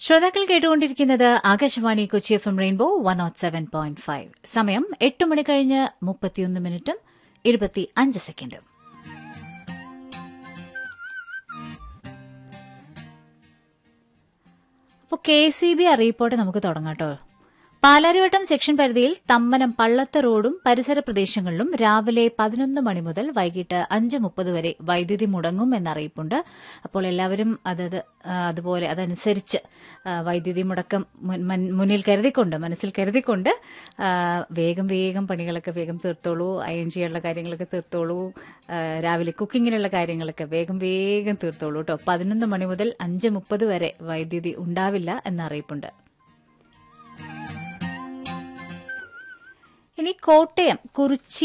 ശ്രോതാക്കൾ കേട്ടുകൊണ്ടിരിക്കുന്നത് Akashvani Kochi F M rainbow one nought seven point five സമയം എട്ട് മണി കഴിഞ്ഞ് മുപ്പത്തിയൊന്ന് മിനിറ്റും ഇരുപത്തി അഞ്ച് സെക്കൻഡും അപ്പോൾ കെ സി ബി അറിയിപ്പോടെ നമുക്ക് തുടങ്ങാം കേട്ടോ പാലാരിവട്ടം സെക്ഷൻ പരിധിയിൽ തമ്മനം പള്ളത്ത് റോഡും പരിസര പ്രദേശങ്ങളിലും രാവിലെ പതിനൊന്ന് മണി മുതൽ വൈകിട്ട് അഞ്ച് മുപ്പത് വരെ വൈദ്യുതി മുടങ്ങും എന്നറിയിപ്പുണ്ട് അപ്പോൾ എല്ലാവരും അതത് ആ, അതുപോലെ അതനുസരിച്ച് ആ, വൈദ്യുതി മുടക്കം മുൻ- മൻ- മുന്നിൽ കരുതിക്കൊണ്ട് മനസ്സിൽ കരുതിക്കൊണ്ട് ആ, വേഗം വേഗം പണികളൊക്കെ വേഗം തീർത്തോളൂ അയൺ ചെയ്യാനുള്ള കാര്യങ്ങളൊക്കെ തീർത്തോളൂ ആ, രാവിലെ കുക്കിങ്ങിനുള്ള കാര്യങ്ങളൊക്കെ വേഗം വേഗം തീർത്തോളൂ കേട്ടോ പതിനൊന്ന് മണി മുതൽ അഞ്ച് മുപ്പത് വരെ വൈദ്യുതി ഉണ്ടാവില്ല എന്ന അറിയിപ്പുണ്ട് ഇനി കോട്ടയം കുറിച്ചി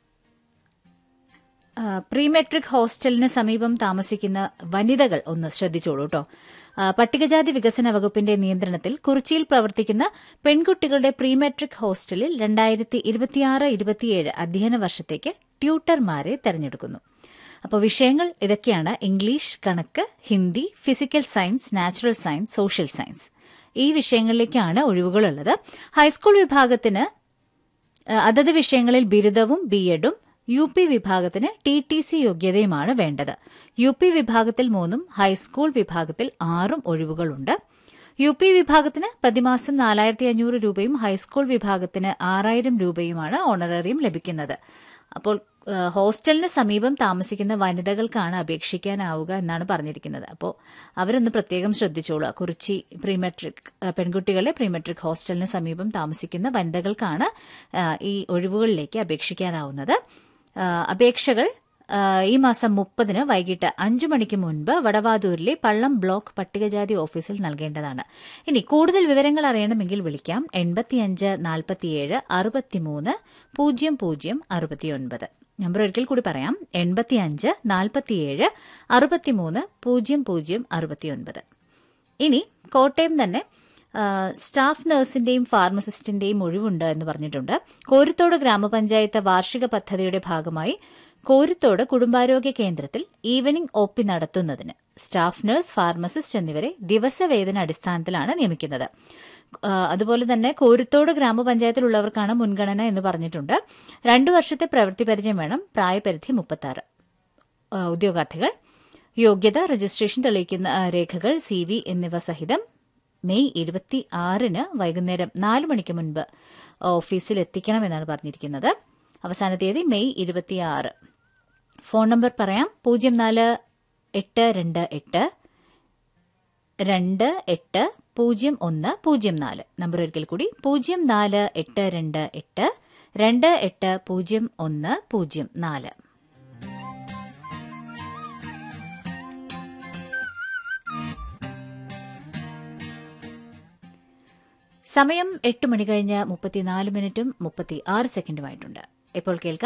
ആ, പ്രീമെട്രിക് ഹോസ്റ്റലിന് സമീപം താമസിക്കുന്ന വനിതകൾ ഒന്ന് ശ്രദ്ധിച്ചോളൂ കേട്ടോ ആ, പട്ടികജാതി വികസന വകുപ്പിന്റെ നിയന്ത്രണത്തിൽ കുറിച്ചിയിൽ പ്രവർത്തിക്കുന്ന പെൺകുട്ടികളുടെ പ്രീമെട്രിക് ഹോസ്റ്റലിൽ രണ്ടായിരത്തി ഇരുപത്തിയാറ് ഇരുപത്തിയേഴ് അധ്യയന വർഷത്തേക്ക് ട്യൂട്ടർമാരെ തെരഞ്ഞെടുക്കുന്നു അപ്പോൾ വിഷയങ്ങൾ ഇതൊക്കെയാണ് ഇംഗ്ലീഷ് കണക്ക് Hindi physical science natural science social science ഈ വിഷയങ്ങളിലേക്കാണ് ഒഴിവുകളുള്ളത് ഹൈസ്കൂൾ വിഭാഗത്തിന് ഏഹ് അതത് വിഷയങ്ങളിൽ ബിരുദവും ബി എഡും യു പി വിഭാഗത്തിന് ടി ടി സി യോഗ്യതയുമാണ് വേണ്ടത് യു പി വിഭാഗത്തിൽ മൂന്നും ഹൈസ്കൂൾ വിഭാഗത്തിൽ ആറും ഒഴിവുകളുണ്ട് യു പി വിഭാഗത്തിന് പ്രതിമാസം നാലായിരത്തി അഞ്ഞൂറ് രൂപയും ഹൈസ്കൂൾ വിഭാഗത്തിന് ആറായിരം രൂപയുമാണ് ഓണറേറിയം ലഭിക്കുന്നത് അപ്പോൾ ഏഹ് ഹോസ്റ്റലിന് സമീപം താമസിക്കുന്ന വനിതകൾക്കാണ് അപേക്ഷിക്കാനാവുക എന്നാണ് പറഞ്ഞിരിക്കുന്നത് അപ്പോൾ അവരൊന്ന് പ്രത്യേകം ശ്രദ്ധിച്ചോളൂ കുറിച്ചി പ്രീമെട്രിക് ഏഹ് പെൺകുട്ടികളെ പ്രീമെട്രിക് ഹോസ്റ്റലിന് സമീപം താമസിക്കുന്ന വനിതകൾക്കാണ് ഏഹ് ഈ ഒഴിവുകളിലേക്ക് അപേക്ഷിക്കാനാവുന്നത് ഏഹ് അപേക്ഷകൾ ഏഹ് ഈ മാസം മുപ്പതിന് വൈകിട്ട് അഞ്ചു മണിക്ക് മുൻപ് വടവാതൂരിലെ പള്ളം ബ്ലോക്ക് പട്ടികജാതി ഓഫീസിൽ നൽകേണ്ടതാണ് ഇനി കൂടുതൽ വിവരങ്ങൾ അറിയണമെങ്കിൽ വിളിക്കാം എൺപത്തിയഞ്ച് നാൽപ്പത്തിയേഴ് അറുപത്തിമൂന്ന് പൂജ്യം പൂജ്യം അറുപത്തിയൊൻപത് നമ്പർ ഒരിക്കൽ കൂടി പറയാം എൺപത്തിയഞ്ച് നാൽപ്പത്തിയേഴ് അറുപത്തിമൂന്ന് പൂജ്യം പൂജ്യം അറുപത്തിയൊൻപത് ഇനി കോട്ടയം തന്നെ ആ, സ്റ്റാഫ് നഴ്സിന്റെയും ഫാർമസിസ്റ്റിന്റെയും ഒഴിവുണ്ട് എന്ന് പറഞ്ഞിട്ടുണ്ട് കോരുത്തോട് ഗ്രാമപഞ്ചായത്ത് വാർഷിക പദ്ധതിയുടെ ഭാഗമായി കോരുത്തോട് കുടുംബാരോഗ്യ കേന്ദ്രത്തിൽ ഈവനിംഗ് ഒ പി നടത്തുന്നതിന് സ്റ്റാഫ് നഴ്സ് ഫാർമസിസ്റ്റ് എന്നിവരെ ദിവസവേതന അടിസ്ഥാനത്തിലാണ് നിയമിക്കുന്നത് ആ, അതുപോലെ തന്നെ കോരുത്തോട് ഗ്രാമപഞ്ചായത്തിലുള്ളവർക്കാണ് മുൻഗണന എന്ന് പറഞ്ഞിട്ടുണ്ട് രണ്ടു വർഷത്തെ പ്രവൃത്തി പരിചയം വേണം പ്രായപരിധി മുപ്പത്തി ഉദ്യോഗാർത്ഥികൾ യോഗ്യത രജിസ്ട്രേഷൻ തെളിയിക്കുന്ന ആ, രേഖകൾ സി വി എന്നിവ സഹിതം മെയ് ഇരുപത്തി ആറിന് വൈകുന്നേരം നാല് മണിക്ക് മുൻപ് ഓഫീസിൽ എത്തിക്കണമെന്നാണ് പറഞ്ഞിരിക്കുന്നത് അവസാന തീയതി മെയ് ഇരുപത്തിയാറ് ഫോൺ നമ്പർ പറയാം പൂജ്യം നാല് എട്ട് രണ്ട് എട്ട് രണ്ട് എട്ട് പൂജ്യം ഒന്ന് പൂജ്യം നാല് നമ്പർ ഒരിക്കൽ കൂടി പൂജ്യം നാല് എട്ട് രണ്ട് എട്ട് രണ്ട് എട്ട് പൂജ്യം ഒന്ന് പൂജ്യം നാല് സമയം എട്ട് മണി കഴിഞ്ഞ് മുപ്പത്തിനാല് മിനിറ്റും മുപ്പത്തി ആറ് സെക്കൻഡുമായിട്ടുണ്ട് ഇപ്പോൾ കേൾക്കാം